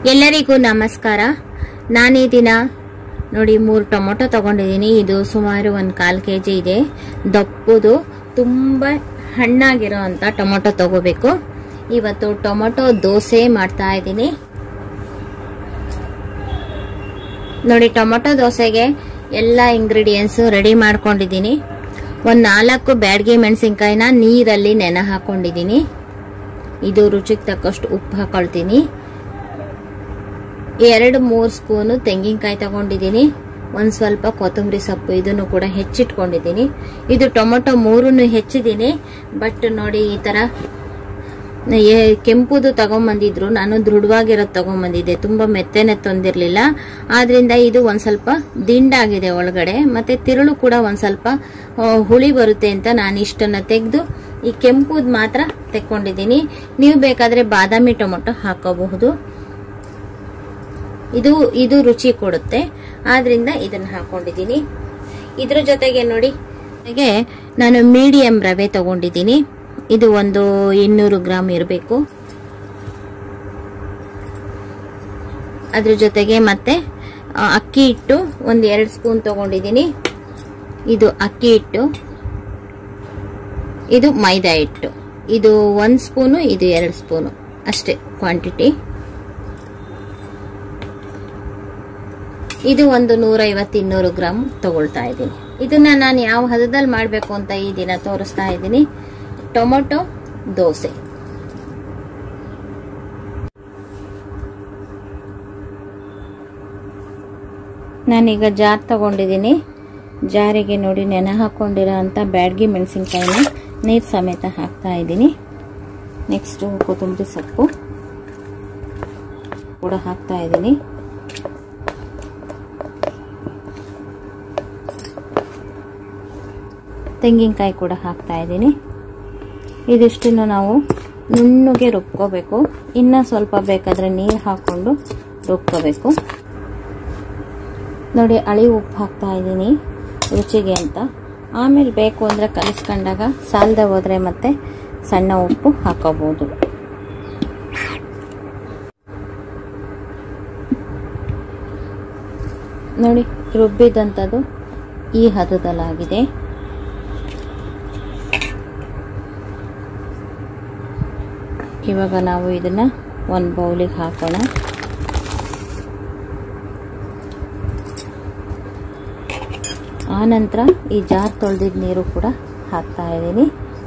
ಎಲ್ಲರಿಗೂ ನಮಸ್ಕಾರ ನಾನು ಈ ದಿನ ನೋಡಿ ಮೂರು ಟೊಮೊಟೊ ತಗೊಂಡಿದ್ದೀನಿ ಇದು ಸುಮಾರು ಒಂದು ಕಾಲು ಕೆ ಜಿ ಇದೆ ದಪ್ಪದು ತುಂಬ ಹಣ್ಣಾಗಿರೋ ಅಂತ ಟೊಮೊಟೊ ತಗೋಬೇಕು ಇವತ್ತು ಟೊಮೊಟೊ ದೋಸೆ ಮಾಡ್ತಾ ಇದ್ದೀನಿ ನೋಡಿ ಟೊಮೊಟೊ ದೋಸೆಗೆ ಎಲ್ಲ ಇಂಗ್ರೀಡಿಯೆಂಟ್ಸ್ ರೆಡಿ ಮಾಡ್ಕೊಂಡಿದ್ದೀನಿ ಒಂದು ನಾಲ್ಕು ಬ್ಯಾಡ್ಗೆ ಮೆಣಸಿನ್ಕಾಯಿನ ನೀರಲ್ಲಿ ನೆನೆ ಹಾಕೊಂಡಿದ್ದೀನಿ ಇದು ರುಚಿಗೆ ತಕ್ಕಷ್ಟು ಉಪ್ಪು ಹಾಕೊಳ್ತೀನಿ ಎರಡು ಮೂರು ಸ್ಪೂನು ತೆಂಗಿನಕಾಯಿ ತಗೊಂಡಿದ್ದೀನಿ ಒಂದು ಸ್ವಲ್ಪ ಕೊತ್ತಂಬರಿ ಸೊಪ್ಪು ಇದನ್ನು ಕೂಡ ಹೆಚ್ಚಿಟ್ಕೊಂಡಿದ್ದೀನಿ ಇದು ಟೊಮೊಟೊ ಮೂರನ್ನು ಹೆಚ್ಚಿದ್ದೀನಿ ಬಟ್ ನೋಡಿ ಈ ಥರ ಏ- ಕೆಂಪುದು ತಗೊಂಬಂದಿದ್ರು ನಾನು ದೃಢವಾಗಿರೋದು ತಗೊಂಬಂದಿದ್ದೆ ತುಂಬಾ ಮೆತ್ತನೆ ತಂದಿರಲಿಲ್ಲ ಆದ್ರಿಂದ ಇದು ಒಂದ್ ಸ್ವಲ್ಪ ದಿಂಡಾಗಿದೆ ಒಳಗಡೆ ಮತ್ತೆ ತಿರುಳು ಕೂಡ ಒಂದ್ ಸ್ವಲ್ಪ ಆ, ಹುಳಿ ಬರುತ್ತೆ ಅಂತ ನಾನು ಇಷ್ಟನ್ನ ತೆಗೆದು ಈ ಕೆಂಪುದ್ ಮಾತ್ರ ತೆಕ್ಕೊಂಡಿದ್ದೀನಿ ನೀವು ಬೇಕಾದ್ರೆ ಬಾದಾಮಿ ಟೊಮೊಟೊ ಹಾಕೋಬಹುದು ಇದು ಇದು ರುಚಿ ಕೊಡುತ್ತೆ ಆದ್ರಿಂದ ಇದನ್ನ ಹಾಕೊಂಡಿದ್ದೀನಿ ಇದ್ರ ಜೊತೆಗೆ ನೋಡಿ ಜೊತೆಗೆ ನಾನು ಮೀಡಿಯಂ ರವೆ ತಗೊಂಡಿದ್ದೀನಿ ಇದು ಒಂದು ಇನ್ನೂರು ಗ್ರಾಮ್ ಇರಬೇಕು ಅದ್ರ ಜೊತೆಗೆ ಮತ್ತೆ ಆ, ಅಕ್ಕಿ ಹಿಟ್ಟು ಒಂದು ಎರಡು ಸ್ಪೂನ್ ತಗೊಂಡಿದ್ದೀನಿ ಇದು ಅಕ್ಕಿ ಹಿಟ್ಟು ಇದು ಮೈದಾ ಹಿಟ್ಟು ಇದು ಒಂದು ಸ್ಪೂನು ಇದು ಎರಡು ಸ್ಪೂನು ಅಷ್ಟೇ ಕ್ವಾಂಟಿಟಿ ಇದು ಒಂದು ನೂರೈವತ್ತು ಇನ್ನೂರು ಗ್ರಾಮ್ ತಗೊಳ್ತಾ ಇದ್ದೀನಿ ಇದನ್ನ ನಾನು ಯಾವ ಹದದಲ್ಲಿ ಮಾಡಬೇಕು ಅಂತ ಈ ದಿನ ತೋರಿಸ್ತಾ ಇದ್ದೀನಿ ಟೊಮೊಟೊ ದೋಸೆ ನಾನೀಗ ಜಾರ್ ತಗೊಂಡಿದ್ದೀನಿ ಜಾರಿಗೆ ನೋಡಿ ನೆನೆ ಹಾಕೊಂಡಿರೋ ಅಂಥ ಬ್ಯಾಡ್ಗಿ ಮೆಣಸಿನ್ಕಾಯಿನ ನೀರು ಸಮೇತ ಹಾಕ್ತಾ ಇದ್ದೀನಿ ನೆಕ್ಸ್ಟು ಕೊತ್ತಂಬರಿ ಸೊಪ್ಪು ಕೂಡ ಹಾಕ್ತಾ ಇದ್ದೀನಿ ತೆಂಗಿನಕಾಯಿ ಕೂಡ ಹಾಕ್ತಾ ಇದ್ದೀನಿ ಇದಿಷ್ಟನ್ನು ನಾವು ನುಣ್ಣಗೆ ರುಬ್ಕೋಬೇಕು ಇನ್ನು ಸ್ವಲ್ಪ ಬೇಕಾದರೆ ನೀರು ಹಾಕ್ಕೊಂಡು ರುಬ್ಕೋಬೇಕು ನೋಡಿ ಅಳಿ ಉಪ್ಪು ಹಾಕ್ತಾ ಇದ್ದೀನಿ ರುಚಿಗೆ ಅಂತ ಆಮೇಲೆ ಬೇಕು ಅಂದರೆ ಕಲಿಸ್ಕೊಂಡಾಗ ಸಾಲದೆ ಹೋದರೆ ಮತ್ತೆ ಸಣ್ಣ ಉಪ್ಪು ಹಾಕೋಬೋದು ನೋಡಿ ರುಬ್ಬಿದಂಥದ್ದು ಈ ಹದದಲ್ಲಾಗಿದೆ ಇವಾಗ ನಾವು ಇದನ್ನ ಒಂದು ಬೌಲಿಗೆ ಹಾಕೋಣ ಆನಂತರ ಈ ಜಾರ್ ತೊಳೆದಿದ್ದ ನೀರು ಕೂಡ ಹಾಕ್ತಾ ಇದ್ದೀನಿ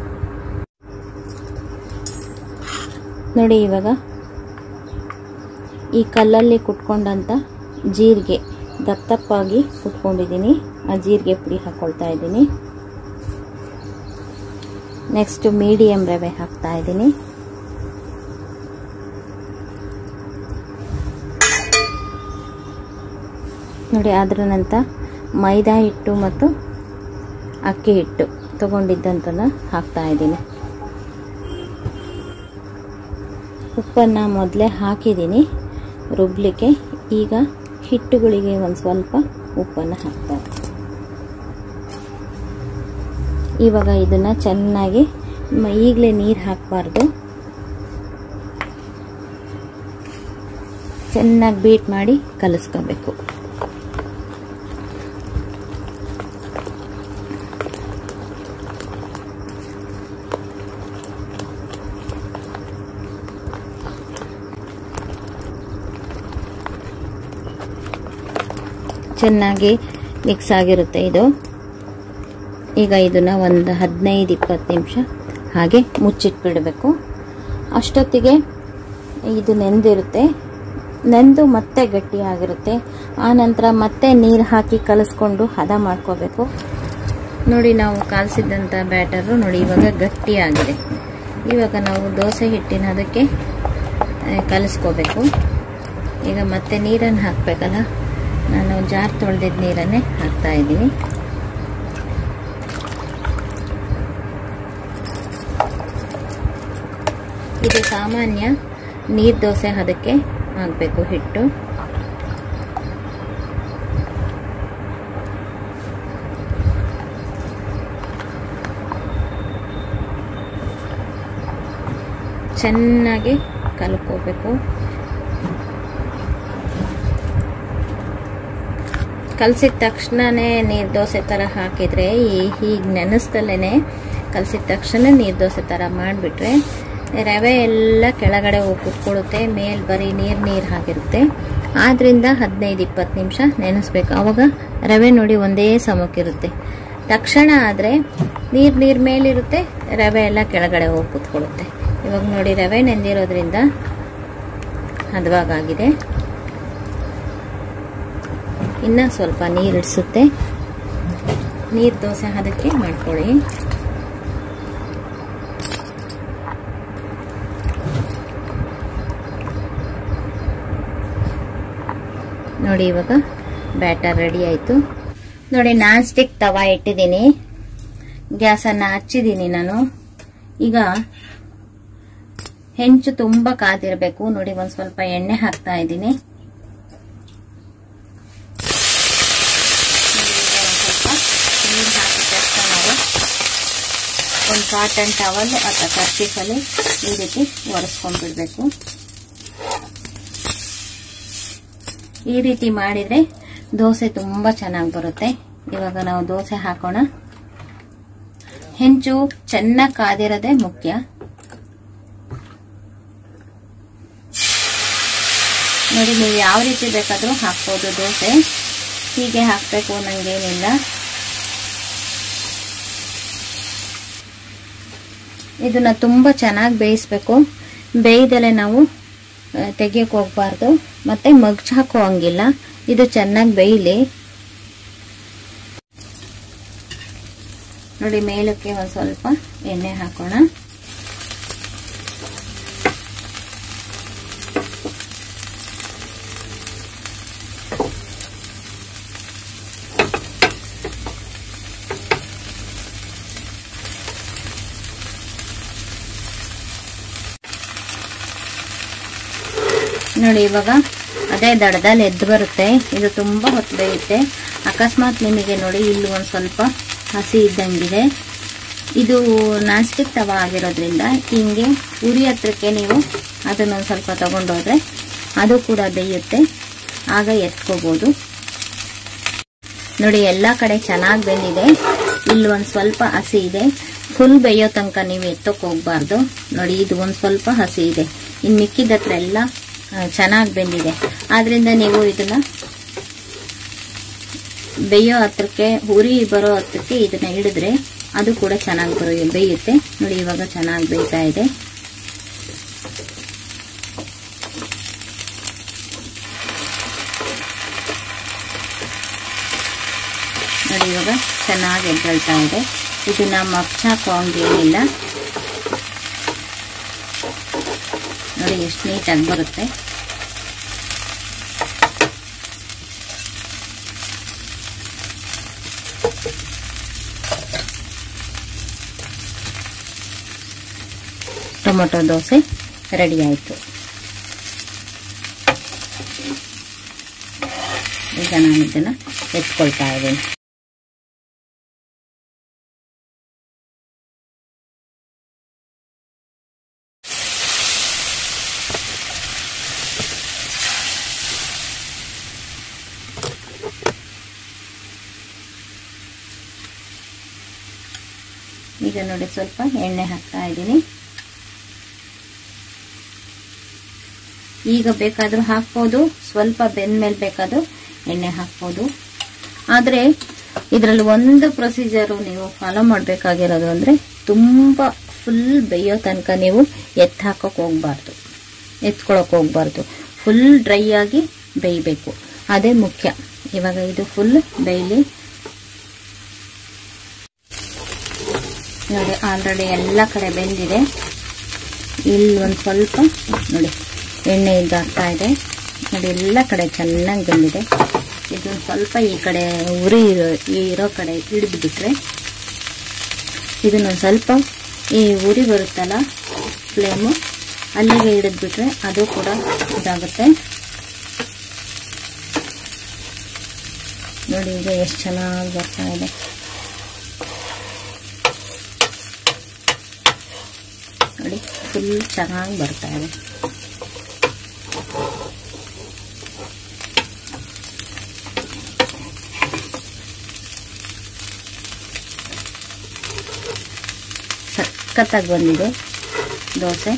ನೋಡಿ ಇವಾಗ ಈ ಕಲ್ಲಲ್ಲಿ ಕುಟ್ಕೊಂಡಂತ ಜೀರಿಗೆ ದಪ್ಪ ದಪ್ಪಾಗಿ ಕುಟ್ಕೊಂಡಿದ್ದೀನಿ ಆ ಜೀರಿಗೆ ಪುಡಿ ಹಾಕ್ಕೊಳ್ತಾ ಇದ್ದೀನಿ ನೆಕ್ಸ್ಟ್ ಮೀಡಿಯಂ ರವೆ ಹಾಕ್ತಾ ಇದ್ದೀನಿ ನೋಡಿ ಅದರ ನಂತರ ಮೈದಾ ಹಿಟ್ಟು ಮತ್ತು ಅಕ್ಕಿ ಹಿಟ್ಟು ತಗೊಂಡಿದ್ದಂತನ್ನ ಹಾಕ್ತಾ ಇದ್ದೀನಿ ಉಪ್ಪನ್ನು ಮೊದಲೇ ಹಾಕಿದ್ದೀನಿ ರುಬ್ಲಿಕ್ಕೆ ಈಗ ಹಿಟ್ಟುಗಳಿಗೆ ಒಂದು ಸ್ವಲ್ಪ ಉಪ್ಪನ್ನು ಹಾಕ್ತಾರೆ ಇವಾಗ ಇದನ್ನು ಚೆನ್ನಾಗಿ ಈಗಲೇ ನೀರು ಹಾಕಬಾರ್ದು ಚೆನ್ನಾಗಿ ಬೀಟ್ ಮಾಡಿ ಕಲಿಸ್ಕೋಬೇಕು ಚೆನ್ನಾಗಿ ಮಿಕ್ಸ್ ಆಗಿರುತ್ತೆ ಇದು ಈಗ ಇದನ್ನ ಒಂದು ಹದಿನೈದು ಇಪ್ಪತ್ತು ನಿಮಿಷ ಹಾಗೆ ಮುಚ್ಚಿಟ್ಬಿಡಬೇಕು ಅಷ್ಟೊತ್ತಿಗೆ ಇದು ನೆಂದಿರುತ್ತೆ ನೆಂದು ಮತ್ತೆ ಗಟ್ಟಿಯಾಗಿರುತ್ತೆ ಆ ನಂತರ ಮತ್ತೆ ನೀರು ಹಾಕಿ ಕಲಿಸ್ಕೊಂಡು ಹದ ಮಾಡ್ಕೋಬೇಕು ನೋಡಿ ನಾವು ಕಾಲಿಸಿದಂಥ ಬ್ಯಾಟರು ನೋಡಿ ಇವಾಗ ಗಟ್ಟಿಯಾಗಿದೆ ಇವಾಗ ನಾವು ದೋಸೆ ಹಿಟ್ಟಿನ ಅದಕ್ಕೆ ಕಲಿಸ್ಕೋಬೇಕು ಈಗ ಮತ್ತೆ ನೀರನ್ನು ಹಾಕಬೇಕಲ್ಲ ನಾನು ಜಾರ್ ತೊಳೆದಿದ್ದ ನೀರನ್ನೇ ಹಾಕ್ತಾ ಇದ್ದೀನಿ ಇದು ಸಾಮಾನ್ಯ ನೀರು ದೋಸೆ ಅದಕ್ಕೆ ಆಗಬೇಕು ಹಿಟ್ಟು ಚೆನ್ನಾಗಿ ಕಲ್ಕೋಬೇಕು ಕಲಸಿದ ತಕ್ಷಣನೇ ನೀರು ದೋಸೆ ಥರ ಹಾಕಿದರೆ ಈ ಹೀಗೆ ನೆನೆಸ್ದಲ್ಲೇ ಕಲಸಿದ ತಕ್ಷಣ ನೀರು ದೋಸೆ ಥರ ಮಾಡಿಬಿಟ್ರೆ ರವೆ ಎಲ್ಲ ಕೆಳಗಡೆ ಹೋಗಿ ಕುತ್ಕೊಳ್ಳುತ್ತೆ ಮೇಲೆ ಬರೀ ನೀರು ನೀರು ಹಾಕಿರುತ್ತೆ ಆದ್ದರಿಂದ ಹದಿನೈದು ಇಪ್ಪತ್ತು ನಿಮಿಷ ನೆನೆಸ್ಬೇಕು ಆವಾಗ ರವೆ ನೋಡಿ ಒಂದೇ ಸಮಕ್ಕಿರುತ್ತೆ ತಕ್ಷಣ ಆದರೆ ನೀರು ನೀರು ಮೇಲಿರುತ್ತೆ ರವೆ ಎಲ್ಲ ಕೆಳಗಡೆ ಹೋಗಿ ಕುತ್ಕೊಳ್ಳುತ್ತೆ ಇವಾಗ ನೋಡಿ ರವೆ ನೆಂದಿರೋದ್ರಿಂದ ಹದವಾಗಿದೆ ಇನ್ನು ಸ್ವಲ್ಪ ನೀರು ಇಡಿಸುತ್ತೆ ನೀರು ದೋಸೆ ಅದಕ್ಕೆ ಮಾಡ್ಕೊಳ್ಳಿ ನೋಡಿ ಇವಾಗ ಬ್ಯಾಟರ್ ರೆಡಿ ಆಯಿತು ನೋಡಿ ನಾನ್ ಸ್ಟಿಕ್ ತವಾ ಇಟ್ಟಿದ್ದೀನಿ ಗ್ಯಾಸನ್ನು ಹಚ್ಚಿದ್ದೀನಿ ನಾನು ಈಗ ಹೆಂಚು ತುಂಬ ಕಾದಿರಬೇಕು ನೋಡಿ ಒಂದು ಸ್ವಲ್ಪ ಎಣ್ಣೆ ಹಾಕ್ತಾ ಇದ್ದೀನಿ ನೀರು ಹಾಕಿದ ತಕ್ಷಣ ನಾವು ಒಂದು ಕಾಟನ್ ಟವಲ್ ಅಥವಾ ಕರ್ಚೀಫಲ್ಲಿ ಈ ರೀತಿ ಒರೆಸ್ಕೊಂಡ್ಬಿಡ್ಬೇಕು ಈ ರೀತಿ ಮಾಡಿದ್ರೆ ದೋಸೆ ತುಂಬ ಚೆನ್ನಾಗಿ ಬರುತ್ತೆ ಇವಾಗ ನಾವು ದೋಸೆ ಹಾಕೋಣ ಹೆಂಚು ಚೆನ್ನಾಗಿ ಕಾದಿರೋದೇ ಮುಖ್ಯ ನೋಡಿ ನೀವು ಯಾವ ರೀತಿ ಬೇಕಾದರೂ ಹಾಕ್ಬೋದು ದೋಸೆ ಹೀಗೆ ಹಾಕಬೇಕು ನನಗೇನಿಲ್ಲ ಇದನ್ನ ತುಂಬ ಚೆನ್ನಾಗಿ ಬೇಯಿಸ್ಬೇಕು ಬೇಯ್ದಲೆ ನಾವು ತೆಗಿಯಕ್ಕೆ ಹೋಗ್ಬಾರ್ದು ಮತ್ತೆ ಮಗ್ಚ್ ಹಾಕೋ ಹಂಗಿಲ್ಲ ಇದು ಚೆನ್ನಾಗಿ ಬೇಯಲಿ ನೋಡಿ ಮೇಲಕ್ಕೆ ಒಂದು ಸ್ವಲ್ಪ ಎಣ್ಣೆ ಹಾಕೋಣ ನೋಡಿ ಇವಾಗ ಅದೇ ದಡದಲ್ಲಿ ಎದ್ದು ಬರುತ್ತೆ ಇದು ತುಂಬ ಹೊತ್ತು ಬೇಯುತ್ತೆ ಅಕಸ್ಮಾತ್ ನಿಮಗೆ ನೋಡಿ ಇಲ್ಲಿ ಒಂದು ಸ್ವಲ್ಪ ಹಸಿ ಇದ್ದಂಗಿದೆ ಇದು ನಾನ್ ಸ್ಟಿಕ್ ತವ ಆಗಿರೋದ್ರಿಂದ ಹಿಂಗೆ ಉರಿ ಹತ್ರಕ್ಕೆ ನೀವು ಅದನ್ನೊಂದು ಸ್ವಲ್ಪ ತಗೊಂಡೋದ್ರೆ ಅದು ಕೂಡ ಬೇಯುತ್ತೆ ಆಗ ಎತ್ಕೋಬೋದು ನೋಡಿ ಎಲ್ಲ ಕಡೆ ಚೆನ್ನಾಗಿ ಬೆಂದಿದೆ ಇಲ್ಲಿ ಒಂದು ಸ್ವಲ್ಪ ಹಸಿ ಇದೆ ಫುಲ್ ಬೇಯೋ ತನಕ ನೀವು ಎತ್ತಕ್ಕೆ ಹೋಗ್ಬಾರ್ದು ನೋಡಿ ಇದು ಒಂದು ಸ್ವಲ್ಪ ಹಸಿ ಇದೆ ಇನ್ನು ಮಿಕ್ಕಿದ ಹತ್ರ ಎಲ್ಲ ಚೆನ್ನಾಗಿ ಬೆಂದಿದೆ ಆದ್ರಿಂದ ನೀವು ಇದನ್ನ ಬೇಯೋ ಹತ್ರಕ್ಕೆ ಉರಿ ಬರೋ ಹತ್ರಕ್ಕೆ ಇದನ್ನ ಹಿಡಿದ್ರೆ ಅದು ಕೂಡ ಚೆನ್ನಾಗಿ ಬರೋ ಬೇಯುತ್ತೆ ನೋಡಿ ಇವಾಗ ಚೆನ್ನಾಗಿ ಬೇಯ್ತಾ ಇದೆ ನೋಡಿ ಇವಾಗ ಚೆನ್ನಾಗಿ ಎದ್ದೇಳ್ತಾ ಇದೆ ಇದನ್ನ ಮಗ್ಚಾಕೋ ಹಂಗೇನಿಲ್ಲ ನೋಡಿ ಎಷ್ಟು ನೀಟಾಗಿ ಬರುತ್ತೆ ಟೊಮೊಟೊ ದೋಸೆ ರೆಡಿ ಆಯಿತು ಈಗ ನಾನು ಇದನ್ನು ಎತ್ಕೊಳ್ತಾ ಇದ್ದೀನಿ ಈಗ ನೋಡಿ ಸ್ವಲ್ಪ ಎಣ್ಣೆ ಹಾಕ್ತಾ ಇದ್ದೀನಿ ಈಗ ಬೇಕಾದರೂ ಹಾಕ್ಬೋದು ಸ್ವಲ್ಪ ಬೆಂದ್ಮೇಲೆ ಬೇಕಾದರೂ ಎಣ್ಣೆ ಹಾಕ್ಬೋದು ಆದರೆ ಇದರಲ್ಲಿ ಒಂದು ಪ್ರೊಸೀಜರು ನೀವು ಫಾಲೋ ಮಾಡಬೇಕಾಗಿರೋದು ಅಂದರೆ ತುಂಬ ಫುಲ್ ಬೇಯೋ ತನಕ ನೀವು ಎತ್ತು ಹಾಕೋಕೆ ಹೋಗ್ಬಾರ್ದು ಎತ್ಕೊಳಕ್ಕೆ ಹೋಗ್ಬಾರ್ದು ಫುಲ್ ಡ್ರೈ ಆಗಿ ಬೇಯಬೇಕು ಅದೇ ಮುಖ್ಯ ಇವಾಗ ಇದು ಫುಲ್ ಬೇಯಲಿ ನೋಡಿ ಆಲ್ರೆಡಿ ಎಲ್ಲ ಕಡೆ ಬೆಂದಿದೆ ಇಲ್ಲಿ ಒಂದು ಸ್ವಲ್ಪ ನೋಡಿ ಎಣ್ಣೆ ಇದಾಗ್ತಾ ಇದೆ ನೋಡಿ ಎಲ್ಲ ಕಡೆ ಚೆನ್ನಾಗಿ ಬೆಂದಿದೆ ಇದೊಂದು ಸ್ವಲ್ಪ ಈ ಕಡೆ ಉರಿ ಇರೋ ಇರೋ ಕಡೆ ಹಿಡಿದು ಬಿಟ್ರೆ ಇದನ್ನೊಂದು ಸ್ವಲ್ಪ ಈ ಉರಿ ಬರುತ್ತಲ್ಲ ಫ್ಲೇಮು ಅಲ್ಲಿಗೆ ಹಿಡಿದು ಬಿಟ್ರೆ ಅದು ಕೂಡ ಇದಾಗುತ್ತೆ ನೋಡಿ ಈಗ ಎಷ್ಟು ಚೆನ್ನಾಗಿ ಬರ್ತಾ ಇದೆ ನೋಡಿ ಫುಲ್ ಚೆನ್ನಾಗಿ ಬರ್ತಾ ಇದೆ ಸಖತ್ತಾಗಿ ಬಂದಿದೆ ದೋಸೆ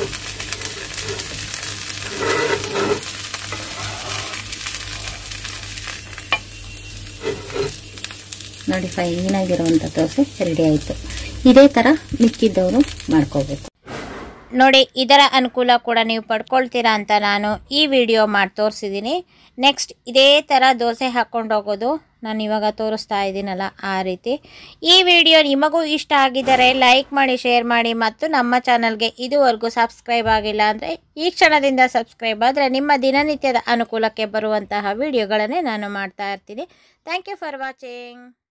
ನೋಡಿ ಫೈನಾಗಿರುವಂಥ ದೋಸೆ ರೆಡಿ ಆಯಿತು ಇದೇ ಥರ ಮಿಕ್ಕಿದ್ದವರು ಮಾಡ್ಕೋಬೇಕು ನೋಡಿ ಇದರ ಅನುಕೂಲ ಕೂಡ ನೀವು ಪಡ್ಕೊಳ್ತೀರಾ ಅಂತ ನಾನು ಈ ವಿಡಿಯೋ ಮಾಡಿ ತೋರಿಸಿದ್ದೀನಿ ನೆಕ್ಸ್ಟ್ ಇದೇ ಥರ ದೋಸೆ ಹಾಕ್ಕೊಂಡು ಹೋಗೋದು ನಾನು ಇವಾಗ ತೋರಿಸ್ತಾ ಇದ್ದೀನಲ್ಲ ಆ ರೀತಿ ಈ ವಿಡಿಯೋ ನಿಮಗೂ ಇಷ್ಟ ಆಗಿದ್ದರೆ ಲೈಕ್ ಮಾಡಿ ಶೇರ್ ಮಾಡಿ ಮತ್ತು ನಮ್ಮ ಚಾನಲ್ಗೆ ಇದುವರೆಗೂ ಸಬ್ಸ್ಕ್ರೈಬ್ ಆಗಿಲ್ಲ ಅಂದರೆ ಈ ಕ್ಷಣದಿಂದ ಸಬ್ಸ್ಕ್ರೈಬ್ ಆದರೆ ನಿಮ್ಮ ದಿನನಿತ್ಯದ ಅನುಕೂಲಕ್ಕೆ ಬರುವಂತಹ ವಿಡಿಯೋಗಳನ್ನೇ ನಾನು ಮಾಡ್ತಾ ಇರ್ತೀನಿ ಥ್ಯಾಂಕ್ ಯು ಫಾರ್ ವಾಚಿಂಗ್